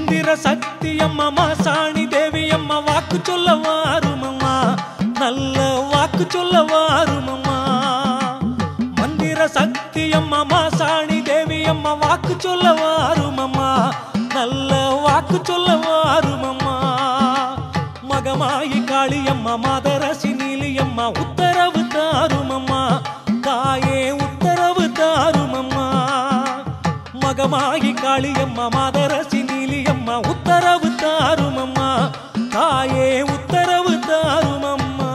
மந்திர சக்தி அம்மா சாணி தேவி அம்மா வாக்கு சொல்ல வாருமம்மா நல்ல வாக்கு சொல்ல வாருமம்மா மந்திர சக்தி அம்மா சாணி தேவி அம்மா வாக்கு சொல்ல வாருமம்மா நல்ல வாக்கு சொல்ல வாருமம்மா மகமாயி காளியம்மா மாதரசி நீலியம்மா உத்தரவு தாருமம்மா தாயே உத்தரவு தாருமம்மா மகமாகி காளியம்மா மாதரசி நீலியம்மா உத்தரவு தாருமம்மா தாயே உத்தரவு தாருமம்மா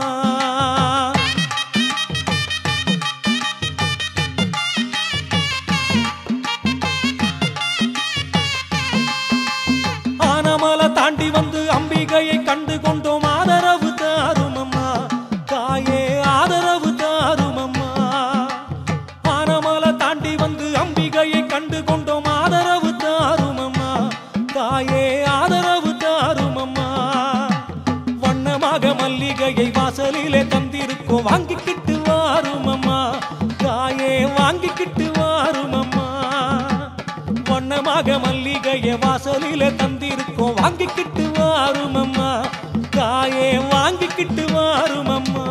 ஆனமலை தாண்டி வந்து அம்பிகையை கண்டு கொண்டோம் ஆதரவு தாருமம்மா தாயே ஆதரவு தாருமம்மா ஆனமலை தாண்டி வந்து அம்பிகையை கண்டு கொண்டோம் ஆதரவு தாருமம்மா தாயே ஆதரவு தாருமம்மா வண்ணமாக மல்லிகையை வாசலிலே தந்திருக்கோம் வாங்கிக்கிட்டு வாருமம்மா தாயே வாங்கிக்கிட்டு வாருமம்மா வண்ணமாக மல்லிகையை வாசலிலே தந்திருக்கோம் வாங்கிக்கிட்டு வாருமம்மா தாயே வாங்கிக்கிட்டு வாருமம்மா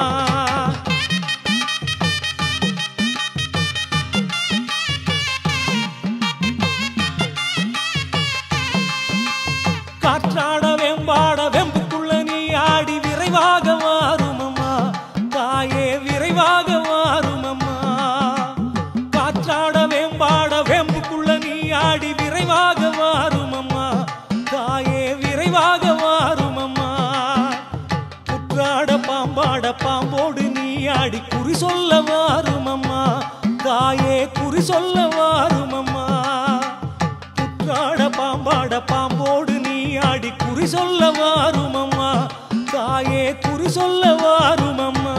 காற்றாட வெம்பாட வெம்புக்குள்ள நீ ஆடி விரைவாக வாருமம்மா தாயே விரைவாக வாருமம்மா காற்றாட வெம்பாட வெம்புக்குள்ள நீ ஆடி விரைவாக வாருமம்மா தாயே விரைவாக வாருமம்மா குற்றாட பாம்பாட பாம்போடு நீ ஆடி குறி சொல்ல வாருமம்மா தாயே குறி சொல்ல வாருமம்மா குற்றாட பாம்பாட பாம்போடு நீ ஆடி குறி சொல்ல வாருமம்மா தாயே குறி சொல்ல வாருமம்மா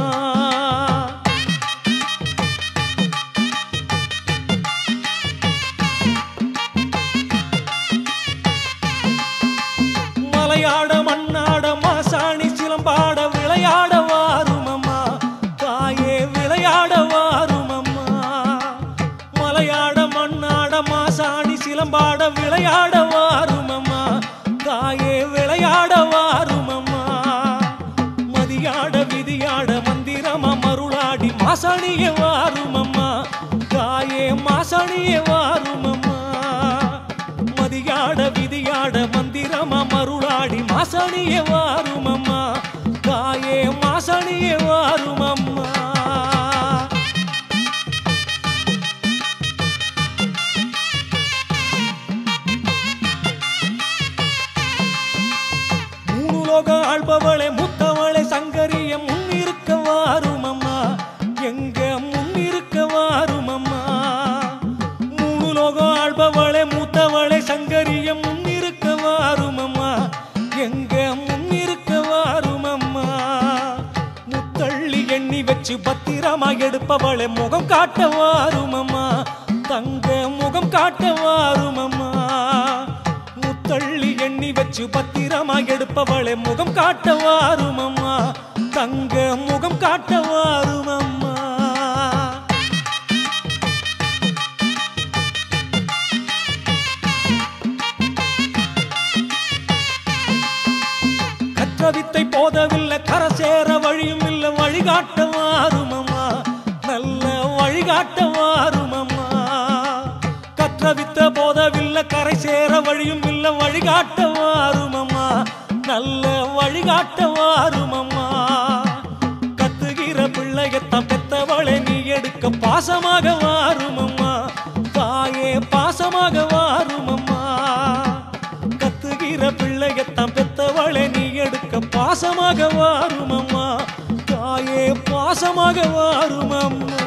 மலையாட மண்ணாட மாசாணி சிலம்பாட விளையாட வாருமம்மா தாயே விளையாட வாருமம்மா மலையாட மண்ணாட மாசாணி சிலம்பாட விளையாட வாருமம்மா தாயே விளையாட வாருமம்மா மதியாட விதியாட மந்திரமா மருளாடி மாசாணிய வாருமம்மா தாயே மாசாணிய வாருமம்மா மதியாட விதியாட மந்திரமா மருளாடி மாசணிய வாருமம்மா தாயே மாசணிய வாருமம்மா மூணு லோகம் ஆள்பவளே முத்தவளே சங்கரிய முன்னிருக்க வாருமம்மா எங்க முன்னிருக்க வாருமம்மா மூணு லோகம் ஆள்பவளே மூத்தவளே சங்கரிய முன்னிருக்க வாருமம்மா எங்க முன்னிருக்க வாருமம்மா முத்தள்ளி எண்ணி வச்சு பத்திரமா எடுப்பவளே முகம் காட்ட வாருமம்மா தங்க முகம் காட்ட வாருமம்மா முத்தள்ளி எண்ணி வச்சு பத்திரமா எடுப்பவளே முகம் காட்ட வாருமம்மா தங்க முகம் காட்ட வாருமம்மா கற்ற வித்தை போதவில்லை கரை சேர வழியும் இல்லை வழிகாட்ட வாருமம்மா நல்ல வழிகாட்ட வாருமம்மா கற்ற வித்த போதவில்லை கரை சேர வழியும் இல்லை வழிகாட்ட வாருமம்மா நல்ல வழிகாட்ட வாருமம்மா கத்துகிற பிள்ளையத்தான் பெத்தவளை நீ எடுக்க பாசமாக வாருமம்மா தாயே பாசமாக வாருமம்மா கத்துகிற பிள்ளையத்தான் பெத்தவளை நீ எடுக்க பாசமாக வாருமம்மா தாயே பாசமாக வாருமம்மா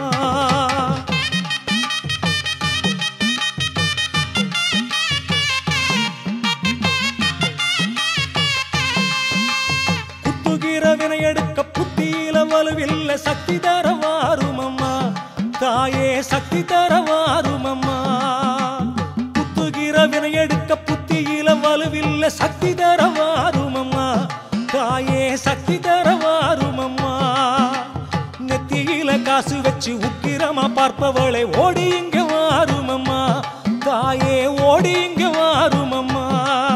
குத்துகிற வினை எடுக்க புத்தியில வலுவில்ல சக்தி தர வாருமம்மா தாயே சக்தி தர வாருமம்மா குத்துகிற வினை எடுக்க புத்தியில வலுவில்ல சக்தி தர வாருமம்மா தாயே சக்தி தர வாருமம்மா நெத்தியில காசு வச்சு உக்கிரமா பார்ப்பவளை ஓடி இங்க வாருமம்மா தாயே ஓடி இங்க வாருமம்மா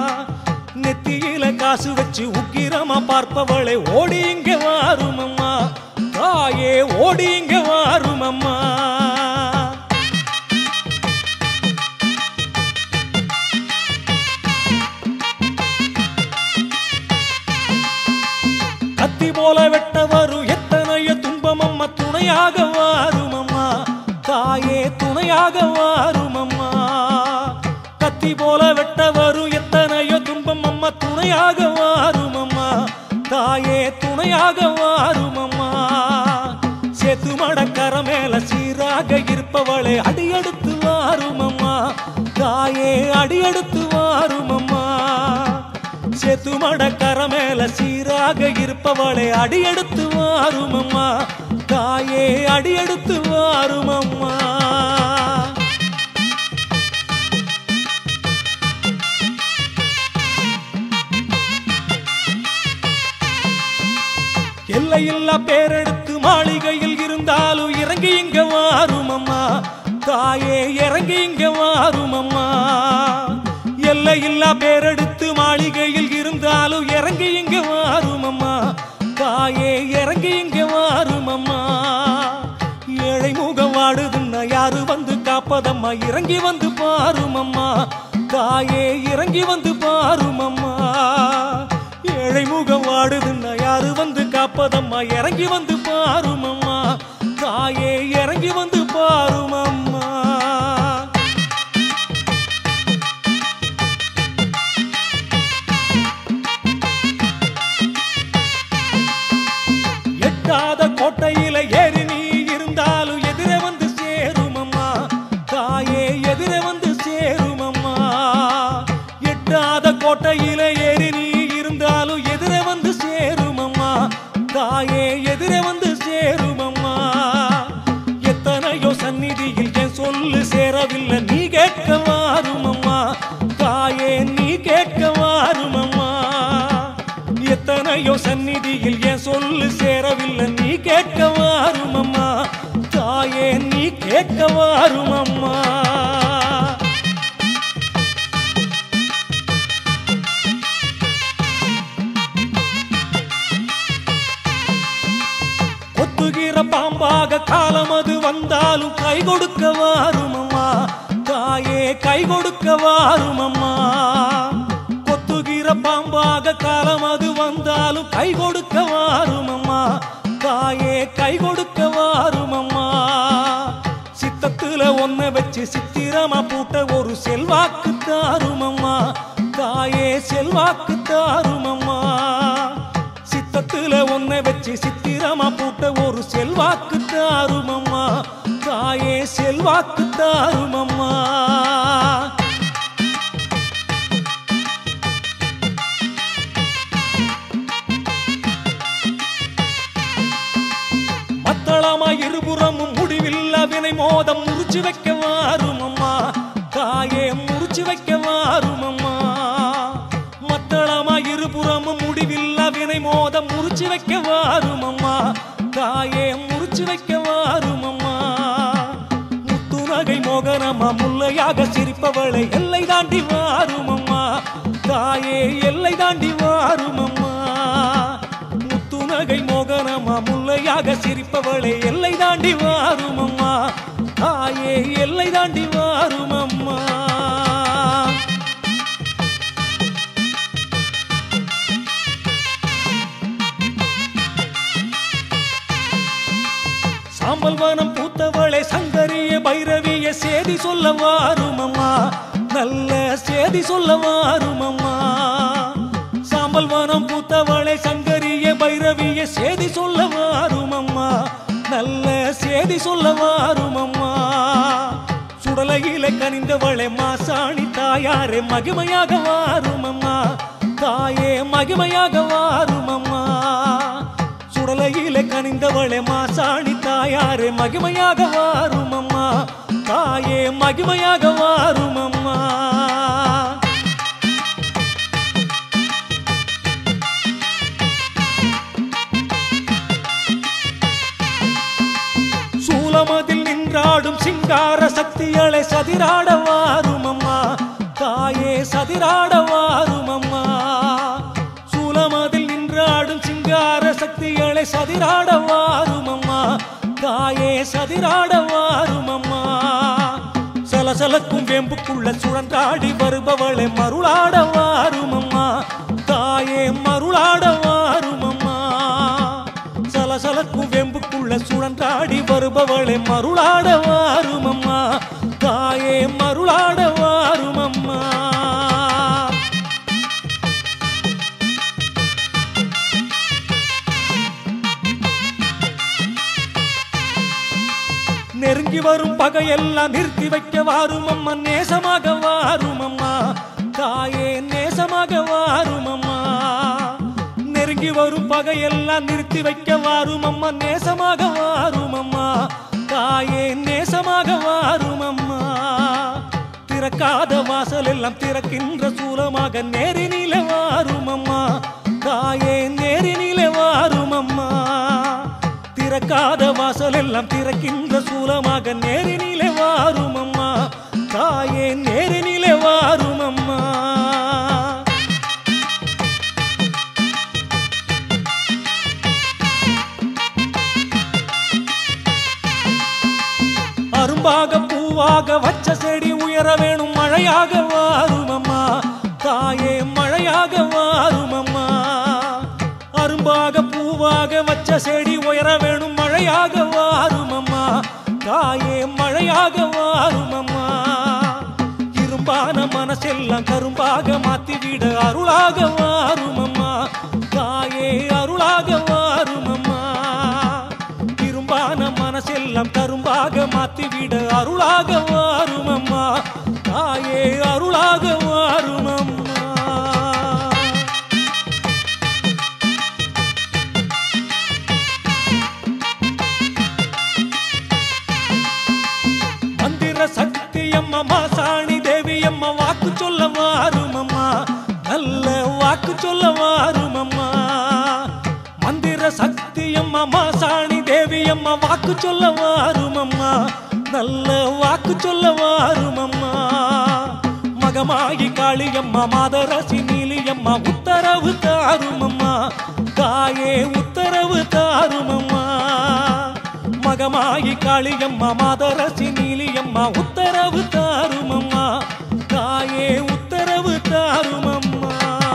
வச்சு உக்கிரமா பார்ப்பவளை ஓடி இங்க வாரும் அம்மா தாயே ஓடி இங்க வாரும் அம்மா கத்தி போல வெட்ட வரும் எத்தனைய துன்பம் அம்மா துணையாக வாரும் அம்மா தாயே துணையாக வாரும் அம்மா கத்தி போல வெட்ட வரும் எத்தனையோ துன்பம் அம்மா துணையாக வாரும் அம்மா தாயே துணையாக வாரும் அம்மா சேத்து மடக்கர மேல சீராக இருப்பவளே அடியெடுத்து வாரும் அம்மா தாயே அடியெடுத்து வாரும் அம்மா சேத்து மடக்கர மேல சீராக இருப்பவளே அடியெடுத்து வாரும் அம்மா தாயே அடியெடுத்து வாரும் அம்மா எல்லையில்லா பேரெடுத்து மாளிகையில் இருந்தாலும் இறங்கி இங்க வாரும் அம்மா தாயே இறங்கி இங்க வாரும் அம்மா எல்லையில்லா பேரெடுத்து மாளிகையில் இருந்தாலும் இறங்கி இங்க வாரும் அம்மா தாயே இறங்கி இங்க வாரும் அம்மா ஏழை முகம் வாடுதுன்னா யாரு வந்து காப்பதம்மா இறங்கி வந்து பாரும் அம்மா தாயே இறங்கி வந்து பாரும் அம்மா ஏழை முகம் வாடுதுன்னா யாரு வந்து காப்பதம்மா இறங்கி வந்து பாரும் அம்மா தாயே இறங்கி வந்து பாரும் அம்மா எட்டாத கோட்டையில ஏறி நீ இருந்தாலும் எதிரே வந்து சேரும் அம்மா தாயே எதிரே வந்து சேரும் அம்மா எட்டாத கோட்டையில ஏறி நீ இருந்தாலும் எதிரே வந்து சேரும் அம்மா தாயே எதிரே வந்து சேரும் அம்மா எத்தனையோ சந்நிதியில் என் சொல்லு சேரவில்லை நீ கேட்க வாரும் அம்மா தாயே நீ கேட்க வாரும் அம்மா எத்தனையோ சந்நிதியில் என் சொல்லு சேரவில்லை நீ கேட்க வாரும் அம்மா தாயே நீ கேட்க வாரும் அம்மா கொத்துகிற பாம்பாக காலம் அது வந்தாலும் கை கொடுக்க வாரும் அம்மா தாயே கை கொடுக்க வாரும் அம்மா கொத்துகிற பாம்பாக காலம் அது வந்தாலும் கை கொடுக்க வாரும் அம்மா தாயே கை கொடுக்க வாரும் அம்மா சித்தத்துல ஒன்ன வச்சு சித்திரமா பூட்ட ஒரு செல்வாக்கு தாரும் அம்மா தாயே செல்வாக்கு தாரும் அம்மா சித்தத்துல ஒன்ன வச்சு சித்திரமா பூட்ட ஒரு செல்வாக்கு தாரும் அம்மா தாயே செல்வாக்கு தாரும் அம்மா மத்தளமா இருபுறமும் முடிவில்லா வினை மோதம் முறிச்சு வைக்க வாரும் அம்மா தாயே முறிச்சு வைக்க வாரும் அம்மா மத்தளமா இருபுறமும் முடிவில்லா வினை மோதம் முறிச்சு வைக்க வாரும் அம்மா தாயே முறிச்சு வைக்க வாரும் அம்மா முத்து நகை மோகனம்மா முல்லையாக சிரிப்பவளை எல்லை தாண்டி வாரும் அம்மா தாயே எல்லை தாண்டி வாரும் அம்மா முத்து நகை மோகனம்மா முல்லையாக சிரிப்பவளை எல்லை தாண்டி வாரும் அம்மா தாயே எல்லை தாண்டி வாரும் அம்மா சாம்பல் வனம் பூத்தவளை சங்கரிய பைரவிய சேதி சொல்ல வாரும் அம்மா நல்ல சேதி சொல்ல வாரும் அம்மா சாம்பல் வனம் பூத்தவளை சங்கரிய பைரவிய சேதி சொல்ல வாரும் அம்மா நல்ல சேதி சொல்ல வாரும் அம்மா சுடலையில கனிந்தவளை மாசாணி தாயாரே மகிமையாக வாரும் அம்மா தாயே மகிமையாக வாரும் அம்மா சுடலையில கனிந்தவளே மாசாணி தாயாரே மகிமையாக வாரும் அம்மா தாயே மகிமையாக வாரும் அம்மா சூலமதில் நின்றாடும் சிங்கார சக்திகளை சதிராட வாரும் அம்மா தாயே சதிராட வாரும் அம்மா சூலம அதிகார சக்திகளை சதிராட வாரும் அம்மா தாயே சதிராட வாரும் அம்மா சலசலக்கும் வேம்புக்குள்ள சுழன்றாடி வருபவளை மருளாட வாரும் அம்மா தாயே மருளாட வாரும் அம்மா சலசலக்கும் வெம்புக்குள்ள சுழன்றாடி வருபவளை மருளாட வாரும் அம்மா தாயே மருளாட வாரும் அம்மா நெருங்கி வரும் பகையெல்லாம் நிறுத்தி வைக்க வாரும் அம்மா நேசமாக வாரும் அம்மா தாயே நேசமாக வாரும் அம்மா நெருங்கி வரும் பகையெல்லாம் நிறுத்தி வைக்க வாரும் அம்மா நேசமாக வாரும் அம்மா தாயே நேசமாக வாரும் அம்மா திறக்காத வாசல் எல்லாம் திறக்கின்ற சூலமாக நேரினில வாரும் அம்மா தாயே நேரினில வாரும் அம்மா திறக்காத வாசல் எல்லாம் திறக்கின்ற சூலமாக நேரினிலே வாரும் அம்மா தாயே நேரினிலே வாரும் அம்மா அரும்பாக பூவாக வச்ச செடி உயர வேணும் மழையாக வாரும் அம்மா தாயே மழையாக வாரும் அம்மா அரும்பாக பூவாக வச்ச செடி உயர வேணும் மழையாக வாரும் அம்மா தாயே மழையாக வாரும் அம்மா இரும்பான மனசெல்லாம் கரும்பாக மாத்திவிட அருளாக வாரும் அம்மா தாயே அருளாக வாரும் அம்மா இரும்பான மனசெல்லாம் கரும்பாக மாத்திவிட அருளாக வாரும் அம்மா தாயே அருளாக வாரும் அம்மா மந்திர சக்தி அம்மா மாசாணி தேவி அம்மா வாக்கு சொல்ல வாரும் அம்மா நல்ல வாக்கு சொல்ல வாரும் அம்மா மந்திர சக்தி அம்மா மாசாணி தேவி அம்மா வாக்கு சொல்ல வாரும் அம்மா நல்ல வாக்கு சொல்ல வாரும் அம்மா மகமாகி காளியம்மா மாதரசி நீலியம்மா உத்தரவு தாரும் அம்மா தாயே உத்தரவு தாரும் அம்மா மகமாயி காளியம்மா மாதரசி நீலியம்மா உத்தரவு தாரும் அம்மா தாயே உத்தரவு தாரும் அம்மா